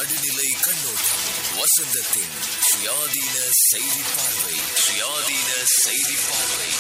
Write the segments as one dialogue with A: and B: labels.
A: நடுநிலை கண்ணோட்டம் வசந்தத்தின் சுயாதீன செய்தி பார்வை சுயாதீன செய்தி பார்வை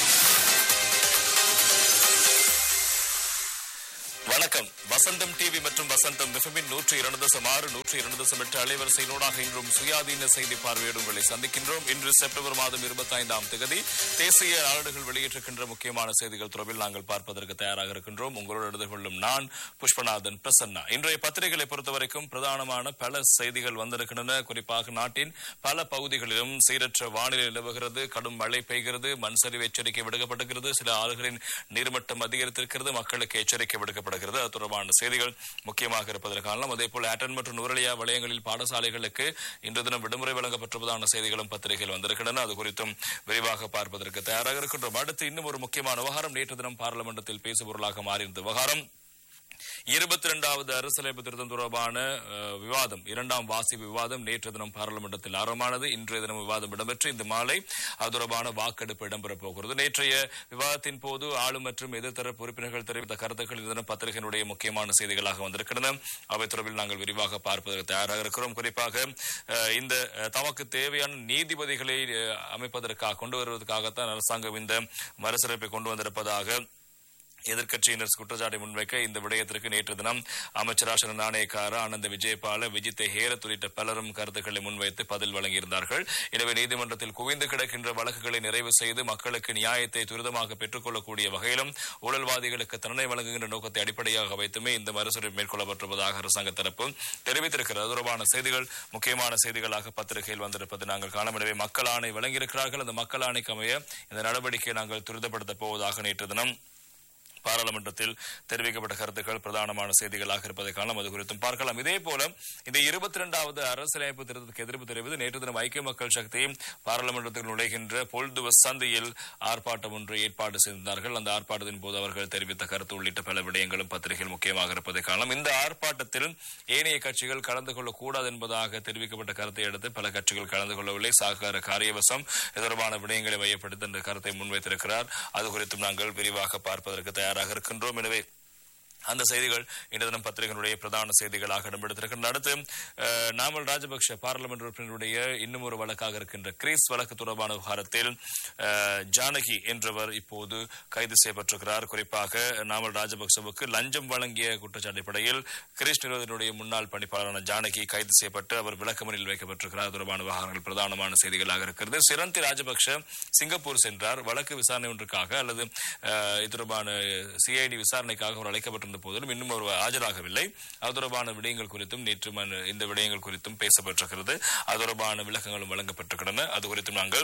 B: வணக்கம் வசந்தம் டிவி மற்றும் வசந்தம் மிகமின் நூற்றி இரண்டு தசம் ஆறு நூற்றி இரண்டு தசம் எட்டு அலைவரிசையினூடாக இன்றும் சுயாதீன செய்தி பார்வையோடு உங்களை சந்திக்கின்றோம் இன்று செப்டம்பர் மாதம் இருபத்தி ஐந்தாம் தேதி தேசிய நாடுகள் வெளியிட்டிருக்கின்ற முக்கியமான செய்திகள் தொடர்பில் நாங்கள் பார்ப்பதற்கு தயாராக இருக்கின்றோம் உங்களோடு எடுத்து கொள்ளும் நான் புஷ்பநாதன் பிரசன்னா இன்றைய பத்திரிகைகளை பொறுத்தவரைக்கும் பிரதானமான பல செய்திகள் வந்திருக்கின்றன குறிப்பாக நாட்டின் பல பகுதிகளிலும் சீரற்ற வானிலை நிலவுகிறது கடும் மழை பெய்கிறது மண் சரிவு எச்சரிக்கை விடுக்கப்பட்டிருக்கிறது சில ஆறுகளின் நீர்மட்டம் அதிகரித்திருக்கிறது மக்களுக்கு எச்சரிக்கை விடுக்கப்படுகிறது அது தொடர்பான செய்திகள் முக்கியமாக இருப்பதற்கு காரணம் அதே போல ஆட்டன் மற்றும் நுரலியா வலயங்களில் பாடசாலைகளுக்கு இன்று தினம் விடுமுறை வழங்கப்பட்டிருப்பதான செய்திகளும் பத்திரிகையில் வந்திருக்கின்றன அது குறித்தும் விரிவாக பார்ப்பதற்கு தயாராக இருக்கின்றோம் அடுத்து இன்னும் ஒரு முக்கியமான விவகாரம் நேற்று தினம் பார்லிமெண்டத்தில் பேசுபொருளாக மாறியிருந்த விவகாரம் இருபத்தி இரண்டாவது அரசியலமைப்பு திருத்தம் தொடர்பான அஹ், விவாதம் இரண்டாம் வாசிப்பு விவாதம் நேற்று தினம் பாராளுமன்றத்தில் ஆரம்பமானது இன்றைய தினம் விவாதம் இடம்பெற்று இந்த மாலை அது தொடர்பான வாக்கெடுப்பு இடம்பெறப் போகிறது நேற்றைய விவாதத்தின் போது ஆளும் மற்றும் எதிர்த்தரப்பு உறுப்பினர்கள் தெரிவித்த கருத்துக்கள் இந்த தினம் பத்திரிகையினுடைய முக்கியமான செய்திகளாக வந்திருக்கின்றன அவை தொடர்பில் நாங்கள் விரிவாக பார்ப்பதற்கு தயாராக இருக்கிறோம் குறிப்பாக அஹ், இந்த அஹ், தமக்கு தேவையான நீதிபதிகளை அஹ், அமைப்பதற்காக கொண்டு வருவதற்காகத்தான் அரசாங்கம் இந்த மறுசீரமைப்பை கொண்டு வந்திருப்பதாக எதிர்க்கட்சியினர் குற்றச்சாட்டை முன்வைக்க இந்த விடயத்திற்கு நேற்று தினம் அமைச்சர் ஆசன நாணயக்கார ஆனந்த விஜயபால விஜித்த ஹேரத் உள்ளிட்ட பலரும் கருத்துக்களை முன்வைத்து பதில் வழங்கியிருந்தார்கள் எனவே நீதிமன்றத்தில் குவிந்து கிடக்கின்ற வழக்குகளை நிறைவு செய்து மக்களுக்கு நியாயத்தை துரிதமாக பெற்றுக்கொள்ளக்கூடிய வகையிலும் ஊழல்வாதிகளுக்கு தண்டனை வழங்குகின்ற நோக்கத்தை அடிப்படையாக வைத்துமே இந்த மறுசீரமைப்பு மேற்கொள்ளப்பட்டிருப்பதாக அரசாங்க தரப்பு தெரிவித்திருக்கிறது அது தொடர்பான செய்திகள் முக்கியமான செய்திகளாக பத்திரிகையில் வந்திருப்பது நாங்கள் காண எனவே மக்கள் ஆணை வழங்கியிருக்கிறார்கள் அந்த மக்கள் ஆணைக்கு அமைய இந்த நடவடிக்கையை நாங்கள் துரிதப்படுத்தப் போவதாக நேற்று தினம் பாராளுமன்றத்தில் தெரிவிக்கப்பட்ட கருத்துக்கள் பிரதானமான செய்திகளாக இருப்பதை காணலாம் அது குறித்தும் பார்க்கலாம் இதே போல இந்த இருபத்தி இரண்டாவது அரசியலமைப்பு திருத்தத்துக்கு எதிர்ப்பு தெரிவித்து நேற்று தினம் ஐக்கிய மக்கள் சக்தி பாராளுமன்றத்தில் நுழைகின்ற பொழுது சந்தையில் ஆர்ப்பாட்டம் ஒன்று ஏற்பாடு செய்திருந்தார்கள் அந்த ஆர்ப்பாட்டத்தின் போது அவர்கள் தெரிவித்த கருத்து உள்ளிட்ட பல விடயங்களும் பத்திரிகையில் முக்கியமாக இருப்பதை காணலாம் இந்த ஆர்ப்பாட்டத்தில் ஏனைய கட்சிகள் கலந்து கொள்ளக்கூடாது என்பதாக தெரிவிக்கப்பட்ட கருத்தை அடுத்து பல கட்சிகள் கலந்து கொள்ளவில்லை சாகர காரியவசம் இது தொடர்பான விடயங்களை மையப்படுத்தி இந்த கருத்தை முன்வைத்திருக்கிறார் அது குறித்தும் நாங்கள் விரிவாக பார்ப்பதற்கு தயாராக இருக்கின்றோம் எனவே அந்த செய்திகள் இன்று தினம் பத்திரிகையினுடைய பிரதான செய்திகளாக இடம்பெடுத்திருக்கின்றன அடுத்து அஹ், நாமல் ராஜபக்ஷ பாராளுமன்ற உறுப்பினருடைய இன்னும் ஒரு வழக்காக இருக்கின்ற கிரீஸ் வழக்கு தொடர்பான விவகாரத்தில் அஹ், ஜானகி என்றவர் இப்போது கைது செய்யப்பட்டிருக்கிறார் குறிப்பாக நாமல் ராஜபக்சவுக்கு லஞ்சம் வழங்கிய குற்றச்சாட்டு அடிப்படையில் கிரீஸ் நிறுவனத்தினுடைய முன்னாள் பணிப்பாளரான ஜானகி கைது செய்யப்பட்டு அவர் விளக்கமறியில் வைக்கப்பட்டிருக்கிறார் அது தொடர்பான விவகாரங்கள் பிரதானமான செய்திகளாக இருக்கிறது சிரந்தி ராஜபக்ஷ சிங்கப்பூர் சென்றார் வழக்கு விசாரணை ஒன்றுக்காக அல்லது அஹ், இது தொடர்பான சிஐடி விசாரணைக்காக அவர் அழைக்கப்பட்டிருந்த போதிலும் இன்னும் அவர் ஆஜராகவில்லை அது தொடர்பான விடயங்கள் குறித்தும் நேற்று மனு- இந்த விடயங்கள் குறித்தும் பேசப்பட்டிருக்கிறது அது தொடர்பான விளக்கங்களும் வழங்கப்பட்டிருக்கின்றன அது குறித்தும் நாங்கள்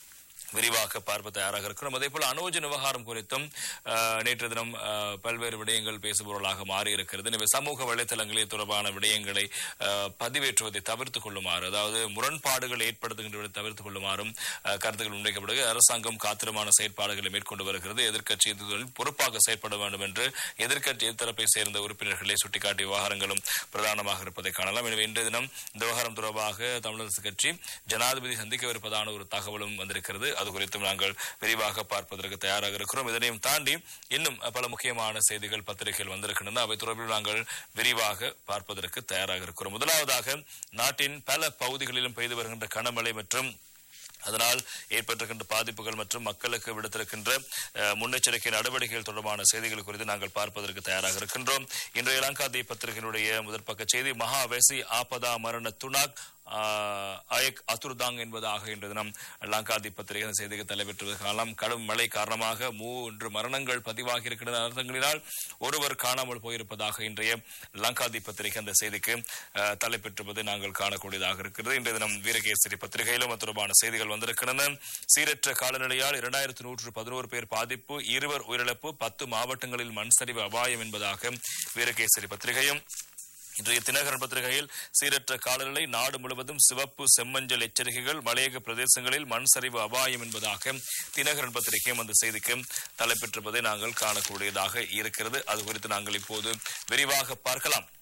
B: விரிவாக பார்ப்ப தயாராக இருக்கிறோம் அதே போல அனோஜன் விவகாரம் குறித்தும் அஹ், நேற்று தினம் அஹ், பல்வேறு விடயங்கள் பேசுபொருளாக மாறி இருக்கிறது எனவே சமூக வலைத்தளங்களில் தொடர்பான விடயங்களை அஹ், பதிவேற்றுவதை தவிர்த்துக் கொள்ளுமாறு அதாவது முரண்பாடுகள் ஏற்படுத்துகின்றவரை தவிர்த்துக் கொள்ளுமாறும் அஹ், கருத்துக்கள் முன்வைக்கப்படுது அரசாங்கம் காத்திரமான செயற்பாடுகளை மேற்கொண்டு வருகிறது எதிர்க்கட்சி இதுகளில் பொறுப்பாக செயற்பட வேண்டும் என்று எதிர்க்கட்சி எதிர்த்தரப்பை சேர்ந்த உறுப்பினர்களை சுட்டிக்காட்டிய விவகாரங்களும் பிரதானமாக இருப்பதை காணலாம் எனவே இன்றைய தினம் இந்த விவகாரம் தொடர்பாக தமிழரசு கட்சி ஜனாதிபதி சந்திக்கவிருப்பதான ஒரு தகவலும் வந்திருக்கிறது அது குறித்தும் நாங்கள் விரிவாக பார்ப்பதற்கு தயாராக இருக்கிறோம் இதனையும் தாண்டி இன்னும் பல முக்கியமான செய்திகள் பத்திரிகையில் வந்திருக்கின்றன அவை தொடர்பில் நாங்கள் விரிவாக பார்ப்பதற்கு தயாராக இருக்கிறோம் முதலாவதாக நாட்டின் பல பகுதிகளிலும் பெய்து வருகின்ற கனமழை மற்றும் அதனால் ஏற்பட்டிருக்கின்ற பாதிப்புகள் மற்றும் மக்களுக்கு விடுத்திருக்கின்ற அஹ், முன்னெச்சரிக்கை நடவடிக்கைகள் தொடர்பான செய்திகள் குறித்து நாங்கள் பார்ப்பதற்கு தயாராக இருக்கின்றோம் இன்றைய இலங்காதி பத்திரிகையினுடைய முதற் பக்க செய்தி மகா வெசி ஆபதா மரண துனாக் ஆஹ், அயக் அதுர்தாங் என்பதாக இன்று தினம் லங்காதி பத்திரிகை அந்த செய்திக்கு தலைப்பெற்றது காலம் கடும் மழை காரணமாக மூன்று மரணங்கள் பதிவாகி இருக்கின்றன அர்த்தங்களினால் ஒருவர் காணாமல் போயிருப்பதாக இன்றைய லங்காதி பத்திரிகை அந்த செய்திக்கு அஹ், தலைப்பெற்றிருப்பதை நாங்கள் காணக்கூடியதாக இருக்கிறது இன்றைய தினம் வீரகேசரி பத்திரிகையிலும் அது தொடர்பான செய்திகள் வந்திருக்கின்றன சீரற்ற காலநிலையால் இரண்டாயிரத்து நூற்று பதினோரு பேர் பாதிப்பு இருவர் உயிரிழப்பு பத்து மாவட்டங்களில் மண் சரிவு அபாயம் என்பதாக வீரகேசரி பத்திரிகையும் இன்றைய தினகரன் பத்திரிகையில் சீரற்ற காலநிலை நாடு முழுவதும் சிவப்பு செம்மஞ்சள் எச்சரிக்கைகள் மலையக பிரதேசங்களில் மண் சரிவு அபாயம் என்பதாக தினகரன் பத்திரிகையும் அந்த செய்திக்கு தலைப்பெற்றிருப்பதை நாங்கள் காணக்கூடியதாக இருக்கிறது அது குறித்து நாங்கள் இப்போது விரிவாக பார்க்கலாம்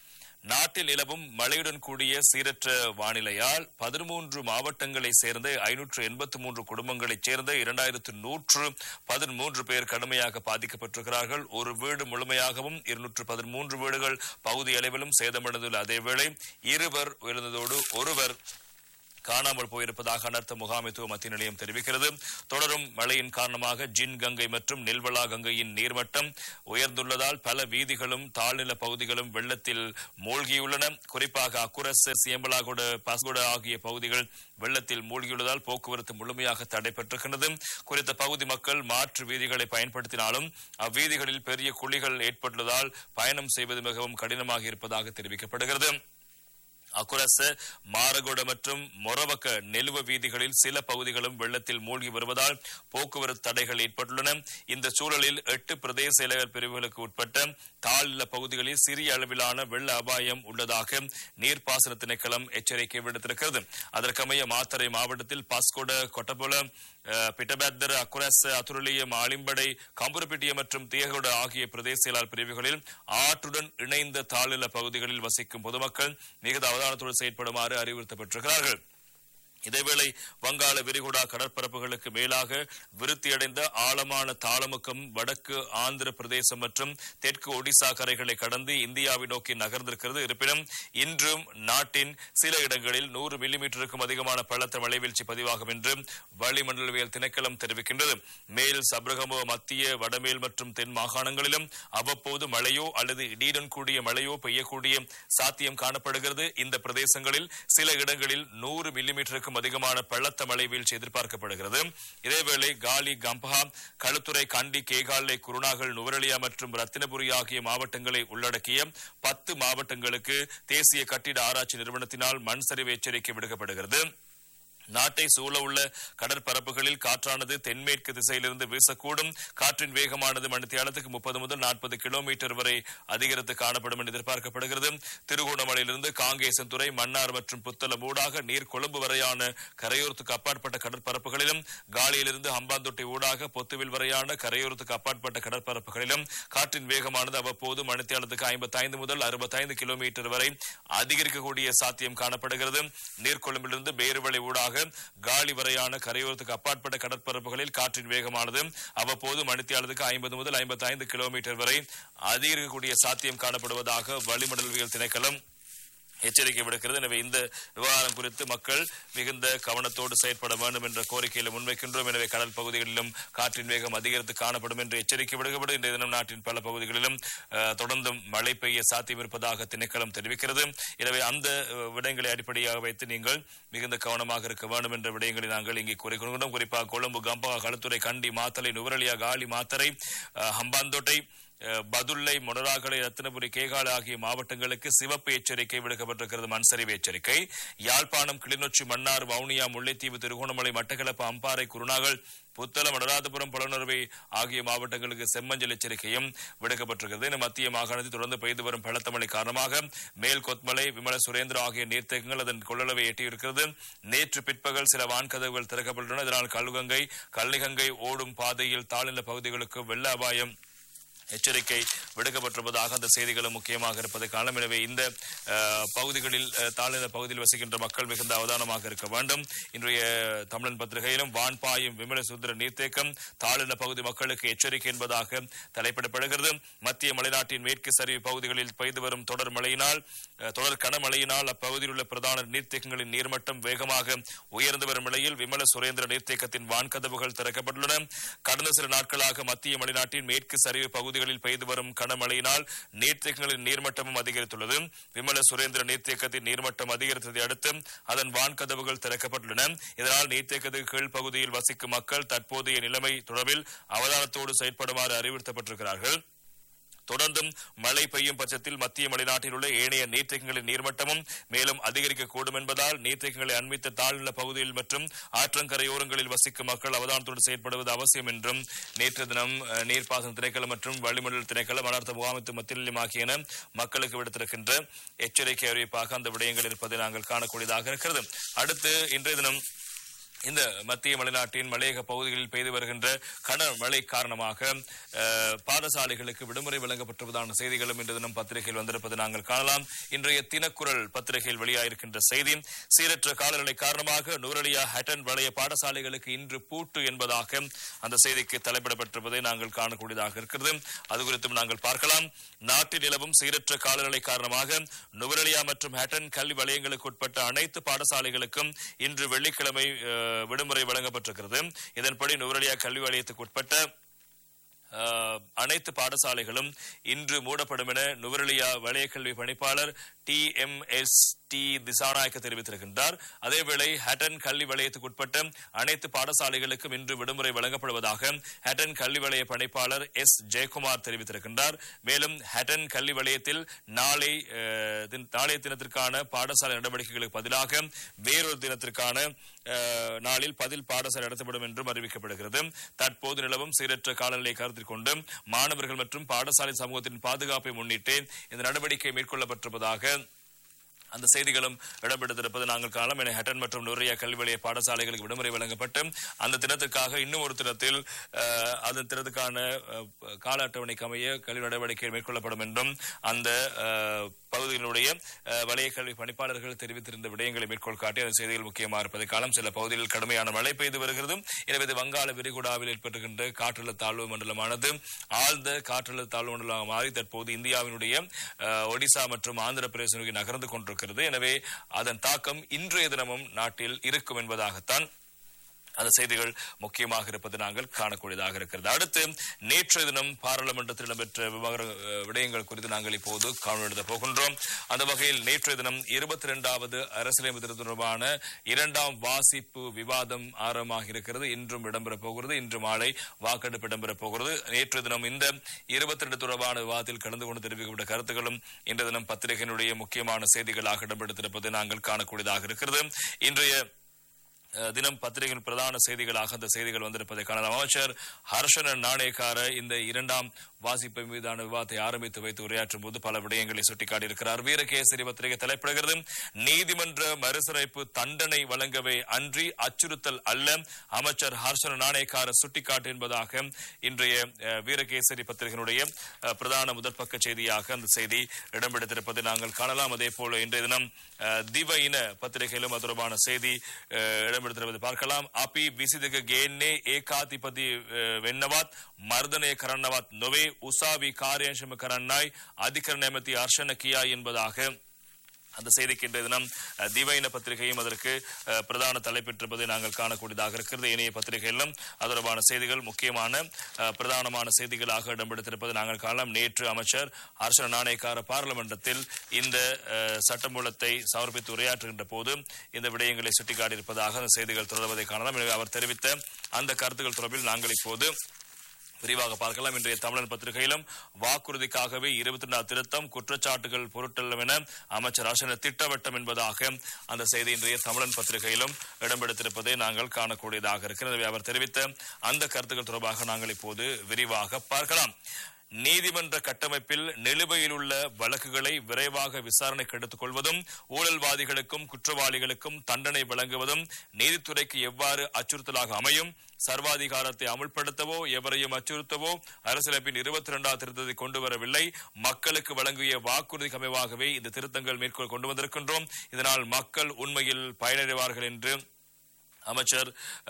B: நாட்டில் நிலவும் மழையுடன் கூடிய சீரற்ற வானிலையால் பதிமூன்று மாவட்டங்களை சேர்ந்த ஐநூற்று எண்பத்தி மூன்று குடும்பங்களைச் சேர்ந்த இரண்டாயிரத்து நூற்று பதிமூன்று பேர் கடுமையாக பாதிக்கப்பட்டிருக்கிறார்கள் ஒரு வீடு முழுமையாகவும் இருநூற்று பதிமூன்று வீடுகள் பகுதி அளவிலும் சேதமடைந்துள்ள அதேவேளை இருவர் உயர்ந்ததோடு ஒருவர் காணாமல் போயிருப்பதாக அனர்த்த முகாமைத்துவ மத்திய நிலையம் தெரிவிக்கிறது தொடரும் மழையின் காரணமாக ஜின் கங்கை மற்றும் நெல்வலா கங்கையின் நீர்மட்டம் உயர்ந்துள்ளதால் பல வீதிகளும் தாழ்நில பகுதிகளும் வெள்ளத்தில் மூழ்கியுள்ளன குறிப்பாக அக்குரஸ் சியம்பலாகுட பஸ்குட ஆகிய பகுதிகள் வெள்ளத்தில் மூழ்கியுள்ளதால் போக்குவரத்து முழுமையாக தடைபட்டிருக்கிறது குறித்த பகுதி மக்கள் மாற்று வீதிகளை பயன்படுத்தினாலும் அவ்வீதிகளில் பெரிய குழிகள் ஏற்பட்டுள்ளதால் பயணம் செய்வது மிகவும் கடினமாக இருப்பதாக தெரிவிக்கப்படுகிறது அக்குரச மாரகொட மற்றும் மொரவக்க நெலுவ வீதிகளில் சில பகுதிகளும் வெள்ளத்தில் மூழ்கி வருவதால் போக்குவரத்து தடைகள் ஏற்பட்டுள்ளன இந்த சூழலில் எட்டு பிரதேச செயலக பிரிவுகளுக்கு உட்பட்ட தாழ்நில பகுதிகளில் சிறிய அளவிலான வெள்ள அபாயம் உள்ளதாக நீர்ப்பாசன திணைக்களம் எச்சரிக்கை விடுத்திருக்கிறது அதற்கமைய மாத்தறை மாவட்டத்தில் பாஸ்கோட கொட்டபுல பிட்டபேத்தர் அக்குரஸ் அத்துரலிய மாலிம்படை கம்புரப்பிட்டிய மற்றும் தியகோட ஆகிய பிரதேச செயலாளர் பிரிவுகளில் ஆற்றுடன் இணைந்த தாழ்நில பகுதிகளில் வசிக்கும் பொதுமக்கள் மிகுந்த அவதானத்தோடு செயற்படுமாறு அறிவுறுத்தப்பட்டிருக்கிறார்கள் இதேவேளை வங்காள விரிகுடா கடற்பரப்புகளுக்கு மேலாக விருத்தியடைந்த ஆழமான தாளமுக்கம் வடக்கு ஆந்திர பிரதேசம் மற்றும் தெற்கு ஒடிசா கரைகளை கடந்து இந்தியாவை நோக்கி நகர்ந்திருக்கிறது இருப்பினும் இன்றும் நாட்டின் சில இடங்களில் நூறு மில்லிமீட்டருக்கும் அதிகமான பலத்த மழைவீழ்ச்சி பதிவாகும் என்று வளிமண்டலவியல் திணைக்களம் தெரிவிக்கின்றது மேல் சப்ரகமோ மத்திய வடமேல் மற்றும் தென் மாகாணங்களிலும் அவ்வப்போது மழையோ அல்லது இடியுடன் கூடிய மழையோ பெய்யக்கூடிய சாத்தியம் காணப்படுகிறது இந்த பிரதேசங்களில் சில இடங்களில் நூறு மில்லிமீட்டருக்கும் அதிகமான பள்ளத்த மழை வீழ்ச்சி எதிர்பார்க்கப்படுகிறது இதேவேளை காலி கம்பஹா களுத்துறை கண்டி கேகாலை குருணாகல் நுவரலியா மற்றும் ரத்தினபுரி ஆகிய மாவட்டங்களை உள்ளடக்கிய பத்து மாவட்டங்களுக்கு தேசிய கட்டிட ஆராய்ச்சி நிறுவனத்தினால் மண் சரிவு எச்சரிக்கை விடுக்கப்படுகிறது நாட்டை சூழ உள்ள கடற்பரப்புகளில் காற்றானது தென்மேற்கு திசையிலிருந்து வீசக்கூடும் காற்றின் வேகமானது மணித்தியாலத்துக்கு முப்பது முதல் நாற்பது கிலோமீட்டர் வரை அதிகரித்து காணப்படும் என்று எதிர்பார்க்கப்படுகிறது திருகோணமலையிலிருந்து காங்கேசன்துறை மன்னார் மற்றும் புத்தளம் ஊடாக நீர் கொழும்பு வரையான கரையோரத்துக்கு அப்பாற்பட்ட கடற்பரப்புகளிலும் காலியிலிருந்து ஹம்பாந்தொட்டை ஊடாக பொத்துவில் வரையான கரையோரத்துக்கு அப்பாற்பட்ட கடற்பரப்புகளிலும் காற்றின் வேகமானது அவ்வப்போது மணித்தியாலத்துக்கு ஐம்பத்தைந்து முதல் அறுபத்தைந்து கிலோமீட்டர் வரை அதிகரிக்கக்கூடிய சாத்தியம் காணப்படுகிறது நீர்கொழும்பிலிருந்து பேருவளை ஊடாக காலி வரையான கரையோரத்துக்கு அப்பாற்பட்ட கடற்பரப்புகளில் காற்றின் வேகமானது அவ்வப்போது மணித்தியாலத்துக்கு ஐம்பது முதல் ஐம்பத்தி ஐந்து கிலோமீட்டர் வரை அதிகரிக்கக்கூடிய சாத்தியம் காணப்படுவதாக வளிமண்டலவியல் திணைக்களம் எச்சரிக்கை விடுக்கிறது எனவே இந்த விவகாரம் குறித்து மக்கள் மிகுந்த கவனத்தோடு செயற்பட வேண்டும் என்ற கோரிக்கையில முன்வைக்கின்றோம் எனவே கடல் பகுதிகளிலும் காற்றின் வேகம் அதிகரித்து காணப்படும் என்று எச்சரிக்கை விடுக்கப்படும் இன்றைய தினம் நாட்டின் பல பகுதிகளிலும் அஹ், தொடர்ந்தும் மழை பெய்ய சாத்தியம் இருப்பதாக திணைக்களம் தெரிவிக்கிறது எனவே அந்த அஹ், விடயங்களை அடிப்படையாக வைத்து நீங்கள் மிகுந்த கவனமாக இருக்க வேண்டும் என்ற விடயங்களை நாங்கள் இங்கே கூறிக்கொள்கிறோம் குறிப்பாக கொழும்பு கம்பா களுத்துறை கண்டி மாத்தலை நுவரலியா காலி மாத்தரை அஹ், ஹம்பாந்தோட்டை அஹ், பதுல்லை மொனராகலை ரத்தினபுரி கேகாலை ஆகிய மாவட்டங்களுக்கு சிவப்பு எச்சரிக்கை விடுக்கப்பட்டிருக்கிறது மண்சரிவு எச்சரிக்கை யாழ்ப்பாணம் கிளிநொச்சி மன்னார் வவுனியா முல்லைத்தீவு திருகோணமலை மட்டக்களப்பு அம்பாறை குருநாகல் புத்தளம் அனுராதபுரம் புலனறுவை ஆகிய மாவட்டங்களுக்கு செம்மஞ்சள் எச்சரிக்கையும் விடுக்கப்பட்டிருக்கிறது இந்த மத்திய மாகாணத்தில் தொடர்ந்து பெய்து வரும் பலத்த மழை காரணமாக மேல் கொத்மலை விமல சுரேந்திர ஆகிய நீர்த்தேக்கங்கள் அதன் கொள்ளளவை எட்டியிருக்கிறது நேற்று பிற்பகல் சில வான்கதவுகள் திறக்கப்பட்டுள்ளன இதனால் கல்லுகங்கை கள்ளிகங்கை ஓடும் பாதையில் தாழ்நில பகுதிகளுக்கு வெள்ள அபாயம் எச்சரிக்கை விடுக்கப்பட்டிருப்பதாக அந்த செய்திகளும் முக்கியமாக இருப்பதை காரணம் எனவே இந்த அஹ், பகுதிகளில் அஹ், தாழ்நில பகுதியில் வசிக்கின்ற மக்கள் மிகுந்த அவதானமாக இருக்க வேண்டும் இன்றைய தமிழன் பத்திரிகையிலும் வான்பாயும் விமல சுந்தர நீர்த்தேக்கம் தாழ்நில பகுதி மக்களுக்கு எச்சரிக்கை என்பதாக தலைப்பிடப்படுகிறது மத்திய மலைநாட்டின் மேற்கு சரிவு பகுதிகளில் பெய்து வரும் தொடர் மழையினால் அஹ், தொடர் கனமழையினால் அப்பகுதியில் உள்ள பிரதான நீர்த்தேக்கங்களின் நீர்மட்டம் வேகமாக உயர்ந்து வரும் நிலையில் விமல சுரேந்திர நீர்த்தேக்கத்தின் வான்கதவுகள் திறக்கப்பட்டுள்ளன கடந்த சில நாட்களாக மத்திய மலைநாட்டின் மேற்கு சரிவு பகுதிகளில் பெய்து வரும் கனமழையினால் நீர்த்தேக்கங்களின் நீர்மட்டமும் அதிகரித்துள்ளது விமல சுரேந்திர நீர்த்தேக்கத்தின் நீர்மட்டம் அதிகரித்ததை அடுத்து அதன் வான்கதவுகள் திறக்கப்பட்டுள்ளன இதனால் நீர்த்தேக்கத்துக்கு கீழ்ப்பகுதியில் வசிக்கும் மக்கள் தற்போதைய நிலைமை தொடர்பில் அவதானத்தோடு செயற்படுமாறு அறிவுறுத்தப்பட்டிருக்கிறார்கள் தொடர்ந்தும் மழை பெய்யும் பட்சத்தில் மத்திய மலைநாட்டில் உள்ள ஏனைய நீர்த்தேக்கங்களின் நீர்மட்டமும் மேலும் அதிகரிக்கக்கூடும் என்பதால் நீர்த்தேக்கங்களை அண்மித்த தாழ்நில பகுதியில் மற்றும் ஆற்றங்கரையோரங்களில் வசிக்கும் மக்கள் அவதானத்தோடு செயற்படுவது அவசியம் என்றும் நேற்று தினம் அஹ், நீர்ப்பாசன திணைக்களம் மற்றும் வளிமண்டல திணைக்களம் அனர்த்த முகாமைத்து மத்திய ஆகியன மக்களுக்கு விடுத்திருக்கின்ற எச்சரிக்கை அறிவிப்பாக அந்த விடயங்கள் இருப்பதை நாங்கள் காணக்கூடியதாக இருக்கிறது அடுத்து இன்றைய தினம் இந்த மத்திய மலைநாட்டின் மலையக பகுதிகளில் பெய்து வருகின்ற கனமழை காரணமாக அஹ், பாடசாலைகளுக்கு விடுமுறை வழங்கப்பட்டுள்ளதான செய்திகளும் இன்று தினம் பத்திரிகையில் வந்திருப்பது நாங்கள் காணலாம் இன்றைய தினக்குரல் பத்திரிகையில் வெளியாயிருக்கின்ற செய்தி சீரற்ற காலநிலை காரணமாக நூரலியா ஹட்டன் வளைய பாடசாலைகளுக்கு இன்று பூட்டு என்பதாக அந்த செய்திக்கு தலைப்பிடப்பட்டிருப்பதை நாங்கள் காணக்கூடியதாக இருக்கிறது அது குறித்தும் நாங்கள் பார்க்கலாம் நாட்டில் நிலவும் சீரற்ற காலநிலை காரணமாக நுவரலியா மற்றும் ஹட்டன் கல்வி வலயங்களுக்கு உட்பட்ட அனைத்து பாடசாலைகளுக்கும் இன்று வெள்ளிக்கிழமை அஹ், விடுமுறை வழங்கப்பட்டிருக்கிறது இதன்படி நுவரலியா கல்வி வலயத்துக்கு உட்பட்ட அஹ், அனைத்து பாடசாலைகளும் இன்று மூடப்படும் என நுவரலியா வலயக்கல்வி பணிப்பாளர் D M S D Dissanayake தெரிவித்திருக்கின்றார் அதேவேளை ஹட்டன் கல்வி வலயத்துக்கு உட்பட்ட அனைத்து பாடசாலைகளுக்கும் இன்று விடுமுறை வழங்கப்படுவதாக ஹட்டன் கல்வி வலய பணிப்பாளர் எஸ் ஜெயக்குமார் தெரிவித்திருக்கின்றார் மேலும் ஹட்டன் கல்வி வலயத்தில் நாளை அஹ், தின- நாளைய தினத்திற்கான பாடசாலை நடவடிக்கைகளுக்கு பதிலாக வேறொரு தினத்திற்கான அஹ், நாளில் பதில் பாடசாலை நடத்தப்படும் என்றும் அறிவிக்கப்படுகிறது தற்போது நிலவும் சீரற்ற காலநிலை கருத்தில் கொண்டு மாணவர்கள் மற்றும் பாடசாலை சமூகத்தின் பாதுகாப்பை முன்னிட்டு இந்த நடவடிக்கை மேற்கொள்ளப்பட்டிருப்பதாக அந்த செய்திகளும் இடம்பெற்றிருப்பது நாங்கள் காணலாம் என ஹட்டன் மற்றும் நுரையா கல்வி வலய பாடசாலைகளுக்கு விடுமுறை வழங்கப்பட்டு அந்த தினத்துக்காக இன்னும் ஒரு தினத்தில் அஹ், அந்த தினத்துக்கான அஹ், கால அட்டவணைக்கு அமைய கல்வி நடவடிக்கை மேற்கொள்ளப்படும் என்றும் அந்த அஹ், பகுதிகளுடைய அஹ், வலய கல்வி பணிப்பாளர்கள் தெரிவித்திருந்த விடயங்களை மேற்கோள் காட்டி அந்த செய்திகள் முக்கியமாக இருப்பதை காலம் சில பகுதிகளில் கடுமையான மழை பெய்து வருகிறது எனவே இது வங்காள விரிகுடாவில் ஏற்பட்டுகின்ற காற்றழுத்த தாழ்வு மண்டலமானது ஆழ்ந்த காற்றழுத்த தாழ்வு மண்டலமாக மாறி தற்போது இந்தியாவினுடைய அஹ், ஒடிசா மற்றும் ஆந்திர பிரதேச நோக்கி நகர்ந்து கொண்டிருக்கிறது எனவே அதன் தாக்கம் இன்றைய தினமும் நாட்டில் இருக்கும் என்பதாகத்தான் அந்த செய்திகள் முக்கியமாக இருப்பது நாங்கள் காணக்கூடியதாக இருக்கிறது அடுத்து நேற்றைய தினம் பாராளுமன்றத்தில் இடம்பெற்ற விவகார அஹ், விடயங்கள் குறித்து நாங்கள் இப்போது காணொழுத போகின்றோம் அந்த வகையில் நேற்றைய தினம் இருபத்தி இரண்டாவது அரசியலமைப்பு திருத்தம் தொடர்பான இரண்டாம் வாசிப்பு விவாதம் ஆரம்பமாக இருக்கிறது இன்றும் இடம்பெற போகிறது இன்று மாலை வாக்கெடுப்பு இடம்பெற போகிறது நேற்று தினம் இந்த இருபத்தி ரெண்டு தொடர்பான விவாதத்தில் கலந்து கொண்டு தெரிவிக்கப்பட்ட கருத்துக்களும் இன்று தினம் பத்திரிகையினுடைய முக்கியமான செய்திகளாக இடம்பெடுத்திருப்பதை நாங்கள் காணக்கூடியதாக இருக்கிறது இன்றைய அஹ், தினம் பத்திரிகையின் பிரதான செய்திகளாக அந்த செய்திகள் வந்திருப்பதை காணலாம் அமைச்சர் ஹர்ஷன நாணயக்கார இந்த இரண்டாம் வாசிப்பு மீதான விவாதத்தை ஆரம்பித்து வைத்து உரையாற்றும் போது பல விடயங்களை சுட்டிக்காட்டியிருக்கிறார் வீரகேசரி பத்திரிகை தலைப்பிடுகிறது நீதிமன்ற மறுசீரமைப்பு தண்டனை வழங்கவே அன்றி அச்சுறுத்தல் அல்ல அமைச்சர் ஹர்ஷன நாணயக்கார சுட்டிக்காட்டு என்பதாக இன்றைய அஹ், வீரகேசரி பத்திரிகையினுடைய அஹ், பிரதான முதற் பக்க செய்தியாக அந்த செய்தி இடம்பெடுத்திருப்பதை நாங்கள் காணலாம் அதே போல இன்றைய தினம் அஹ், திவ இன பத்திரிகையிலும் அது தொடர்பான செய்தி அஹ், இடம்பெடுத்திருப்பதை பார்க்கலாம் அப்பி விசிதக கேன்னே ஏகாதிபதி அஹ், வென்னவாத் மர்தனே கரண்ணவாத் நொவே உசாவி காரியங்ஷம கரண்ணாய் அதிகர நேமத்தி அர்ஷன கியா என்பதாக அந்த செய்திக்கு இன்றைய தினம் அஹ், திவைன பத்திரிகையும் அதற்கு அஹ், பிரதான தலைப்பெற்றிருப்பதை நாங்கள் காணக்கூடியதாக இருக்கிறது இணைய பத்திரிகையிலும் அது தொடர்பான செய்திகள் முக்கியமான அஹ், பிரதானமான செய்திகளாக இடம்பெடுத்திருப்பதை நாங்கள் காணலாம் நேற்று அமைச்சர் ஹர்ஷன நாணயக்கார பாராளுமன்றத்தில் இந்த அஹ், சட்டமூலத்தை சமர்ப்பித்து உரையாற்றுகின்ற போது இந்த விடயங்களை சுட்டிக்காட்டியிருப்பதாக அந்த செய்திகள் தொடர்வதை காணலாம் எனவே அவர் தெரிவித்த அந்த கருத்துக்கள் தொடர்பில் நாங்கள் இப்போது விரிவாக பார்க்கலாம் இன்றைய தமிழன் பத்திரிகையிலும் வாக்குறுதிக்காகவே இருபத்தி ரெண்டாவது திருத்தம் குற்றச்சாட்டுகள் பொருட்டல்ல என அமைச்சர் அர்ஷன திட்டவட்டம் என்பதாக அந்த செய்தி இன்றைய தமிழன் பத்திரிகையிலும் இடம்பெடுத்திருப்பதை நாங்கள் காணக்கூடியதாக இருக்கிறது எனவே அவர் தெரிவித்த அந்த கருத்துக்கள் தொடர்பாக நாங்கள் இப்போது விரிவாக பார்க்கலாம் நீதிமன்ற கட்டமைப்பில் நிலுவையில் உள்ள வழக்குகளை விரைவாக விசாரணைக்கு எடுத்துக் கொள்வதும் ஊழல்வாதிகளுக்கும் குற்றவாளிகளுக்கும் தண்டனை வழங்குவதும் நீதித்துறைக்கு எவ்வாறு அச்சுறுத்தலாக அமையும் சர்வாதிகாரத்தை அமுல்படுத்தவோ எவரையும் அச்சுறுத்தவோ அரசியலமைப்பின் இருபத்தி இரண்டாவது திருத்தத்தை கொண்டு வரவில்லை மக்களுக்கு வழங்கிய வாக்குறுதிக்கு அமைவாகவே இந்த திருத்தங்கள் மேற்கொள் கொண்டு வந்திருக்கின்றோம் இதனால் மக்கள் உண்மையில் பயனடைவார்கள் என்று அமைச்சர்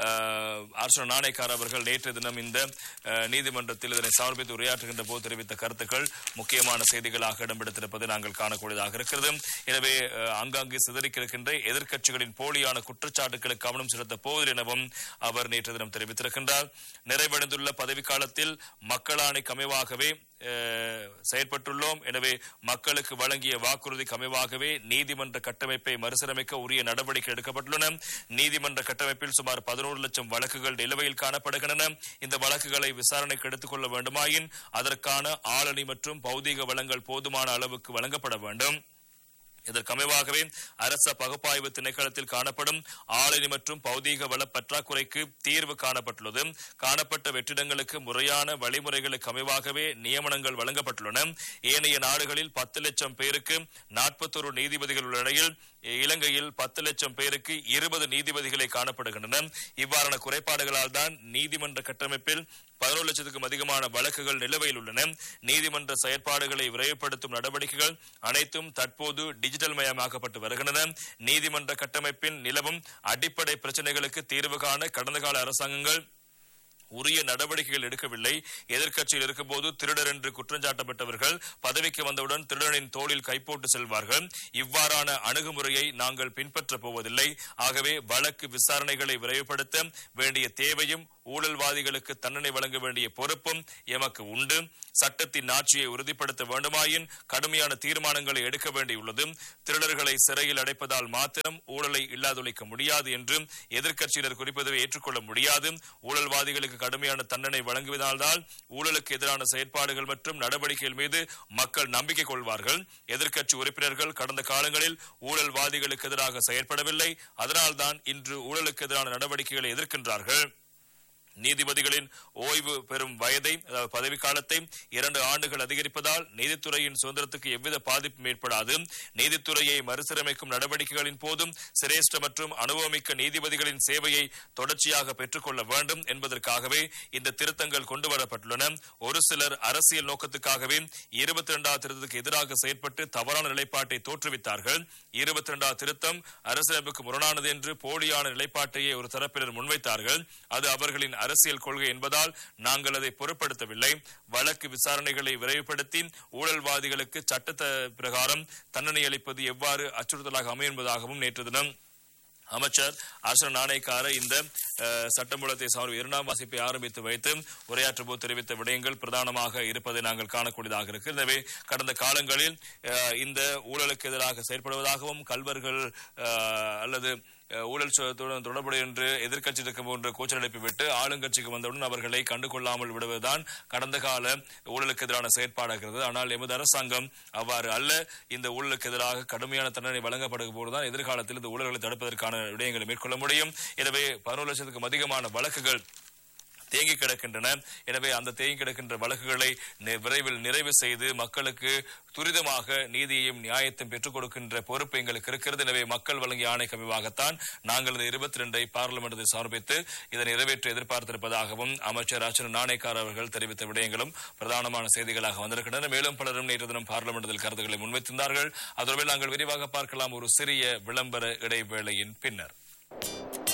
B: அர்ச்சன நாணயக்கார் அவர்கள் நேற்று தினம் இந்த அஹ், நீதிமன்றத்தில் இதனை சமர்ப்பித்து உரையாற்றுகின்ற போது தெரிவித்த கருத்துக்கள் முக்கியமான செய்திகளாக இடம்பெடுத்திருப்பதை நாங்கள் காணக்கூடியதாக இருக்கிறது எனவே அஹ், ஆங்காங்கே சிதறிக்கிருக்கின்ற எதிர்க்கட்சிகளின் போலியான குற்றச்சாட்டுகளுக்கு கவனம் செலுத்த போவதில் எனவும் அவர் நேற்று தினம் தெரிவித்திருக்கின்றார் நிறைவடைந்துள்ள பதவிக்காலத்தில் மக்களாணைக்கு அமைவாகவே அஹ், செயற்பட்டுள்ளோம் எனவே மக்களுக்கு வழங்கிய வாக்குறுதிக்கு அமைவாகவே நீதிமன்ற கட்டமைப்பை மறுசீரமைக்க உரிய நடவடிக்கை எடுக்கப்பட்டுள்ளன நீதிமன்ற கட்டமைப்பில் சுமார் பதினோரு லட்சம் வழக்குகள் நிலுவையில் காணப்படுகின்றன இந்த வழக்குகளை விசாரணைக்கு எடுத்துக் கொள்ள வேண்டுமாயின் அதற்கான ஆளணி மற்றும் பௌதீக வளங்கள் போதுமான அளவுக்கு வழங்கப்பட வேண்டும் இதற்கமைவாகவே அரச பகுப்பாய்வு திணைக்களத்தில் காணப்படும் ஆளணி மற்றும் பௌதீக வள பற்றாக்குறைக்கு தீர்வு காணப்பட்டுள்ளது காணப்பட்ட வெற்றிடங்களுக்கு முறையான வழிமுறைகளுக்கு அமைவாகவே நியமனங்கள் வழங்கப்பட்டுள்ளன ஏனைய நாடுகளில் பத்து லட்சம் பேருக்கு நாற்பத்தொரு நீதிபதிகள் உள்ள நிலையில் இலங்கையில் பத்து லட்சம் பேருக்கு இருபது நீதிபதிகளை காணப்படுகின்றன இவ்வாறான குறைபாடுகளால் தான் நீதிமன்ற கட்டமைப்பில் பதினோரு லட்சத்துக்கும் அதிகமான வழக்குகள் நிலுவையில் உள்ளன நீதிமன்ற செயற்பாடுகளை விரைவுபடுத்தும் நடவடிக்கைகள் அனைத்தும் தற்போது டிஜிட்டல் மயமாக்கப்பட்டு வருகின்றன நீதிமன்ற கட்டமைப்பின் நிலவும் அடிப்படை பிரச்சனைகளுக்கு தீர்வு காண கடந்த கால அரசாங்கங்கள் உரிய நடவடிக்கைகள் எடுக்கவில்லை எதிர்க்கட்சியில் இருக்கும்போது திருடர் என்று குற்றஞ்சாட்டப்பட்டவர்கள் பதவிக்கு வந்தவுடன் திருடனின் தோளில் கைப்போட்டு செல்வார்கள் இவ்வாறான அணுகுமுறையை நாங்கள் பின்பற்றப் போவதில்லை ஆகவே வழக்கு விசாரணைகளை விரைவுபடுத்த வேண்டிய தேவையும் ஊழல்வாதிகளுக்கு தண்டனை வழங்க வேண்டிய பொறுப்பும் எமக்கு உண்டு சட்டத்தின் ஆட்சியை உறுதிப்படுத்த வேண்டுமாயின் கடுமையான தீர்மானங்களை எடுக்க வேண்டியுள்ளது திருடர்களை சிறையில் அடைப்பதால் மாத்திரம் ஊழலை இல்லாதொழிக்க முடியாது என்று எதிர்க்கட்சியினர் குறிப்பதை ஏற்றுக்கொள்ள முடியாது ஊழல்வாதிகளுக்கு கடுமையான தண்டனை வழங்குவதால்தான் ஊழலுக்கு எதிரான செயற்பாடுகள் மற்றும் நடவடிக்கைகள் மீது மக்கள் நம்பிக்கை கொள்வார்கள் எதிர்க்கட்சி உறுப்பினர்கள் கடந்த காலங்களில் ஊழல்வாதிகளுக்கு எதிராக செயற்படவில்லை அதனால்தான் இன்று ஊழலுக்கு எதிரான நடவடிக்கைகளை எதிர்க்கின்றார்கள் நீதிபதிகளின் ஓய்வு பெறும் வயதை அதாவது பதவிக்காலத்தை இரண்டு ஆண்டுகள் அதிகரிப்பதால் நீதித்துறையின் சுதந்திரத்துக்கு எவ்வித பாதிப்பும் ஏற்படாது நீதித்துறையை மறுசீரமைக்கும் நடவடிக்கைகளின் போதும் சிரேஷ்ட மற்றும் அனுபவமிக்க நீதிபதிகளின் சேவையை தொடர்ச்சியாக பெற்றுக்கொள்ள வேண்டும் என்பதற்காகவே இந்த திருத்தங்கள் கொண்டு வரப்பட்டுள்ளன ஒரு சிலர் அரசியல் நோக்கத்துக்காகவே இருபத்தி இரண்டாவது திருத்தத்துக்கு எதிராக செயற்பட்டு தவறான நிலைப்பாட்டை தோற்றுவித்தார்கள் இருபத்தி இரண்டாவது திருத்தம் அரசியலமைப்புக்கு முரணானது என்று போலியான நிலைப்பாட்டையே ஒரு தரப்பினர் முன்வைத்தார்கள் அது அவர்களின் அரசியல் கொள்கை என்பதால் நாங்கள் அதை பொருட்படுத்தவில்லை வழக்கு விசாரணைகளை விரைவுபடுத்தி ஊழல்வாதிகளுக்கு சட்ட பிரகாரம் தண்டனை அளிப்பது எவ்வாறு அச்சுறுத்தலாக அமையும் என்பதாகவும் நேற்று தினம் அமைச்சர் அரசன் நாணயக்கார இந்த அஹ், சட்டமூலத்தை சார்பு இரண்டாம் வாசிப்பை ஆரம்பித்து வைத்து உரையாற்றும் போது தெரிவித்த விடயங்கள் பிரதானமாக இருப்பதை நாங்கள் காணக்கூடியதாக இருக்கு எனவே கடந்த காலங்களில் அஹ், இந்த ஊழலுக்கு எதிராக செயற்படுவதாகவும் கல்வர்கள் அஹ், அல்லது அஹ், ஊழல் சட்டத்துடன் தொடர்புடைய என்று எதிர்க்கட்சி இருக்கும் போன்ற கூச்சல் எழுப்பி விட்டு ஆளுங்கட்சிக்கு வந்தவுடன் அவர்களை கண்டுகொள்ளாமல் விடுவதுதான் கடந்த கால ஊழலுக்கு எதிரான செயற்பாடாகிறது ஆனால் எமது அரசாங்கம் அவ்வாறு அல்ல இந்த ஊழலுக்கு எதிராக கடுமையான தண்டனை வழங்கப்படும் போதுதான் எதிர்காலத்தில் இந்த ஊழல்களை தடுப்பதற்கான விடயங்களை மேற்கொள்ள முடியும் எனவே பதினோரு லட்சத்துக்கும் அதிகமான வழக்குகள் தேங்கி கிடக்கின்றன எனவே அந்த தேங்கி கிடக்கின்ற வழக்குகளை நி- விரைவில் நிறைவு செய்து மக்களுக்கு துரிதமாக நீதியையும் நியாயத்தையும் பெற்றுக் கொடுக்கின்ற பொறுப்பு எங்களுக்கு இருக்கிறது எனவே மக்கள் வழங்கிய ஆணை கவிவாகத்தான் நாங்கள் இந்த இருபத்தி ரெண்டை பார்லிமெண்டத்தில் சமர்ப்பித்து இதை நிறைவேற்ற எதிர்பார்த்திருப்பதாகவும் அமைச்சர் ஆச்சர் நாணயக்கார் அவர்கள் தெரிவித்த விடயங்களும் பிரதானமான செய்திகளாக வந்திருக்கின்றன மேலும் பலரும் நேற்று தினம் பார்லிமெண்டத்தில் கருத்துக்களை முன்வைத்திருந்தார்கள் அதோடு நாங்கள் விரிவாக பார்க்கலாம் ஒரு சிறிய விளம்பர இடைவேளையின் பின்னர்